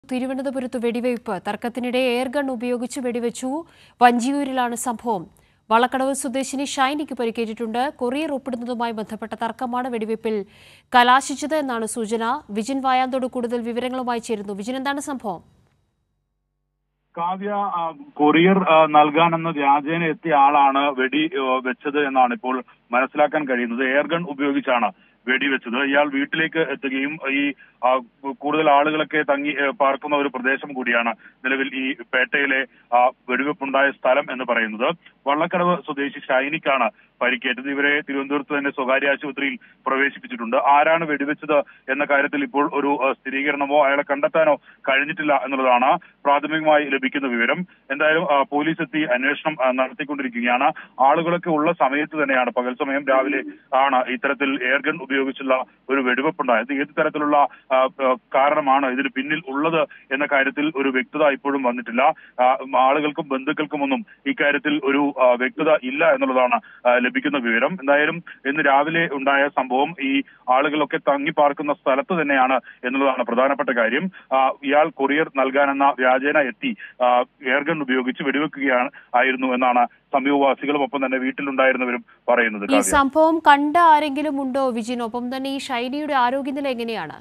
തിരുവനന്തപുരത്ത് വെടിവയ്പ് തർക്കത്തിനിടെ എയർഗൺ ഉപയോഗിച്ച് വെടിവെച്ചു വഞ്ചിയൂരിലാണ് സംഭവം വള്ളക്കടവ് സ്വദേശിനി ഷൈനിക്ക് പരിക്കേറ്റിട്ടുണ്ട് കൊറിയർ ഒപ്പിടുന്നതുമായി ബന്ധപ്പെട്ട തർക്കമാണ് വെടിവയ്പിൽ കലാശിച്ചത് എന്നാണ് സൂചന വിജിൻ വായാന്തോട് കൂടുതൽ വിവരങ്ങളുമായി ചേരുന്നു വിജിൻ എന്താണ് സംഭവം കാവ്യ ആ, കൊറിയർ ആ, നൽകാനെന്ന വ്യാജേന എത്തിയ ആളാണ് വെടി ആ, വെച്ചത് എന്നാണ് ഇപ്പോൾ മനസ്സിലാക്കാൻ കഴിയുന്നത് എയർഗൺ ഉപയോഗിച്ചാണ് വെടിവെച്ചത് ഇയാൾ വീട്ടിലേക്ക് എത്തുകയും ഈ ആ, കൂടുതൽ ആളുകളൊക്കെ തങ്ങി ഏ, പാർക്കുന്ന ഒരു പ്രദേശം കൂടിയാണ് നിലവിൽ ഈ പേട്ടയിലെ ആ, വെടിവെപ്പുണ്ടായ സ്ഥലം എന്ന് പറയുന്നത് വള്ളക്കടവ് സ്വദേശി ഷൈനിക്കാണ് പരിക്കേറ്റത് ഇവരെ തിരുവനന്തപുരത്ത് തന്നെ സ്വകാര്യ ആശുപത്രിയിൽ പ്രവേശിപ്പിച്ചിട്ടുണ്ട് ആരാണ് വെടിവെച്ചത് എന്ന കാര്യത്തിൽ ഇപ്പോൾ ഒരു ആ, സ്ഥിരീകരണമോ അയാളെ കണ്ടെത്താനോ കഴിഞ്ഞിട്ടില്ല എന്നുള്ളതാണ് പ്രാഥമികമായി ലഭിക്കുന്ന വിവരം എന്തായാലും ആ, പോലീസ് എത്തി അന്വേഷണം ആ, നടത്തിക്കൊണ്ടിരിക്കുകയാണ് ആളുകളൊക്കെ ഉള്ള സമയത്ത് തന്നെയാണ് പകൽ സമയം രാവിലെ ആണ് ഇത്തരത്തിൽ എയർഗൺ ഉപയോഗിച്ചുള്ള ഒരു വെടിവെപ്പുണ്ടായത് ഏത് തരത്തിലുള്ള ആ, ആ, കാരണമാണ് ഇതിന് പിന്നിൽ ഉള്ളത് എന്ന കാര്യത്തിൽ ഒരു വ്യക്തത ഇപ്പോഴും വന്നിട്ടില്ല ആ, ആളുകൾക്കും ബന്ധുക്കൾക്കും ഒന്നും ഇക്കാര്യത്തിൽ ഒരു ആ, വ്യക്തത ഇല്ല എന്നുള്ളതാണ് ആ, ലഭിക്കുന്ന വിവരം എന്തായാലും ഇന്ന് രാവിലെ ഉണ്ടായ സംഭവം ഈ ആളുകളൊക്കെ തങ്ങി പാർക്കുന്ന സ്ഥലത്ത് തന്നെയാണ് എന്നുള്ളതാണ് പ്രധാനപ്പെട്ട കാര്യം ആ, ഇയാൾ കൊറിയർ നൽകാനെന്ന വ്യാജേന എത്തി ആ, എയർഗൺ ഉപയോഗിച്ച് വെടിവെക്കുകയാണ് ആയിരുന്നു എന്നാണ് സമീപവാസികളും ഒപ്പം തന്നെ വീട്ടിലുണ്ടായിരുന്നവരും പറയുന്നത് ഈ കാവ്യ. സംഭവം കണ്ട ആരെങ്കിലും ഉണ്ടോ വിജിൻ ഒപ്പം തന്നെ ഈ ഷൈനിയുടെ ആരോഗ്യനില എങ്ങനെയാണ്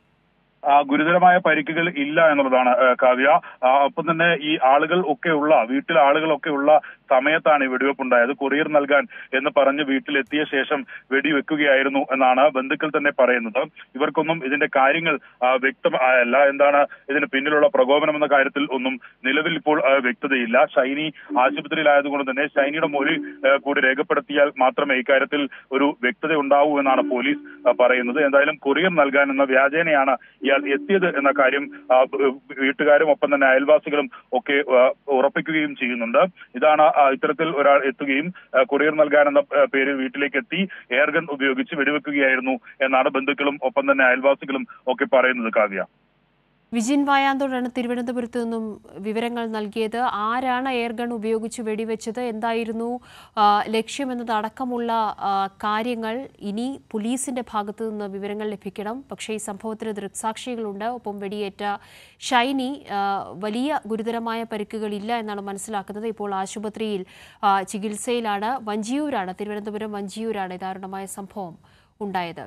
ആ, ഗുരുതരമായ പരിക്കുകൾ ഇല്ല എന്നുള്ളതാണ് ആ, കാവ്യ ആ, ഒപ്പം തന്നെ ഈ ആളുകൾ ഒക്കെ ഉള്ള വീട്ടിൽ ആളുകളൊക്കെ ഉള്ള സമയത്താണ് ഈ വെടിവെപ്പ് ഉണ്ടായത് കൊറിയർ നൽകാൻ എന്ന് പറഞ്ഞ് വീട്ടിലെത്തിയ ശേഷം വെടിവെക്കുകയായിരുന്നു എന്നാണ് ബന്ധുക്കൾ തന്നെ പറയുന്നത് ഇവർക്കൊന്നും ഇതിന്റെ കാര്യങ്ങൾ ആ, വ്യക്തമല്ല എന്താണ് ഇതിന് പിന്നിലുള്ള പ്രകോപനം എന്ന കാര്യത്തിൽ ഒന്നും നിലവിൽ ഇപ്പോൾ ആ, വ്യക്തതയില്ല ഷൈനി ആശുപത്രിയിലായതുകൊണ്ട് തന്നെ ഷൈനിയുടെ മൊഴി ആ, കൂടി രേഖപ്പെടുത്തിയാൽ മാത്രമേ ഇക്കാര്യത്തിൽ ഒരു വ്യക്തത ഉണ്ടാവൂ എന്നാണ് പോലീസ് ആ, പറയുന്നത് എന്തായാലും കൊറിയർ നൽകാൻ എന്ന വ്യാജേനയാണ് ഇയാൾ എത്തിയത് എന്ന കാര്യം ആ, ബ- വീട്ടുകാരും ഒപ്പം തന്നെ അയൽവാസികളും ഒക്കെ ആ, ഉറപ്പിക്കുകയും ചെയ്യുന്നുണ്ട് ഇതാണ് ആ, ഇത്തരത്തിൽ ഒരാൾ എത്തുകയും ആ, കൊറിയർ നൽകാനെന്ന ആ, പേരിൽ വീട്ടിലേക്ക് എത്തി എയർഗൺ ഉപയോഗിച്ച് വെടിവെക്കുകയായിരുന്നു എന്നാണ് ബന്ധുക്കളും ഒപ്പം തന്നെ അയൽവാസികളും ഒക്കെ പറയുന്നത് കാവ്യ വിജിൻ വായാന്തോടാണ് തിരുവനന്തപുരത്ത് നിന്നും വിവരങ്ങൾ നൽകിയത് ആരാണ് എയർഗൺ ഉപയോഗിച്ച് വെടിവെച്ചത് എന്തായിരുന്നു ആ, ലക്ഷ്യമെന്നത് അടക്കമുള്ള ആ, കാര്യങ്ങൾ ഇനി പോലീസിന്റെ ഭാഗത്തു നിന്ന് വിവരങ്ങൾ ലഭിക്കണം പക്ഷേ ഈ സംഭവത്തിന് ദൃക്സാക്ഷികളുണ്ട് ഒപ്പം വെടിയേറ്റ ഷൈനി ആ, വലിയ ഗുരുതരമായ പരിക്കുകളില്ല എന്നാണ് മനസ്സിലാക്കുന്നത് ഇപ്പോൾ ആശുപത്രിയിൽ ആ, ചികിത്സയിലാണ് വഞ്ചിയൂരാണ് തിരുവനന്തപുരം വഞ്ചിയൂരാണ് ഈ ദാരുണമായ സംഭവം ഉണ്ടായത്